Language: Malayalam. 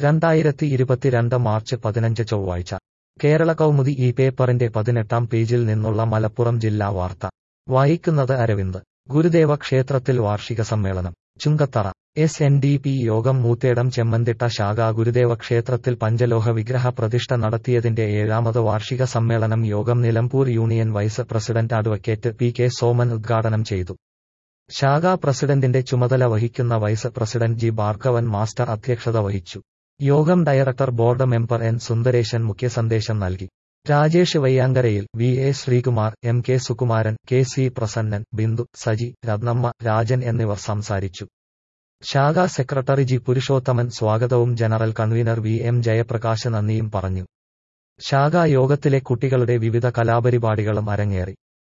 രണ്ടായിരത്തി ഇരുപത്തിരണ്ട് മാർച്ച് പതിനഞ്ച് ചൊവ്വാഴ്ച കേരള കൗമുദി ഈ പേപ്പറിന്റെ പതിനെട്ടാം പേജിൽ നിന്നുള്ള മലപ്പുറം ജില്ലാ വാർത്ത വായിക്കുന്നത് അരവിന്ദ് ഗുരുദേവ ക്ഷേത്രത്തിൽ വാർഷിക സമ്മേളനം Chungathara S N D P Yogam Moothedam Chemmanthitta ശാഖ ഗുരുദേവ ക്ഷേത്രത്തിൽ പഞ്ചലോഹ വിഗ്രഹ പ്രതിഷ്ഠ നടത്തിയതിന്റെ ഏഴാമത് വാർഷിക സമ്മേളനം Yogam Nilambur union vice president advocate P K Soman ഉദ്ഘാടനം ചെയ്തു ശാഖാ പ്രസിഡന്റിന്റെ ചുമതല വഹിക്കുന്ന vice president G Bhargavan master അധ്യക്ഷത വഹിച്ചു Yogam director board member N Sundaresan മുഖ്യസന്ദേശം നൽകി രാജേഷ് വയ്യാങ്കരയിൽ V A Sreekumar M K Sukumaran K C Prasannan Bindu Saji Rathnamma Rajan എന്നിവർ സംസാരിച്ചു ശാഖാ സെക്രട്ടറി ജി പുരുഷോത്തമൻ സ്വാഗതവും general convener V M Jayaprakash നന്ദിയും പറഞ്ഞു ശാഖാ യോഗത്തിലെ കുട്ടികളുടെ വിവിധ കലാപരിപാടികളും അരങ്ങേറി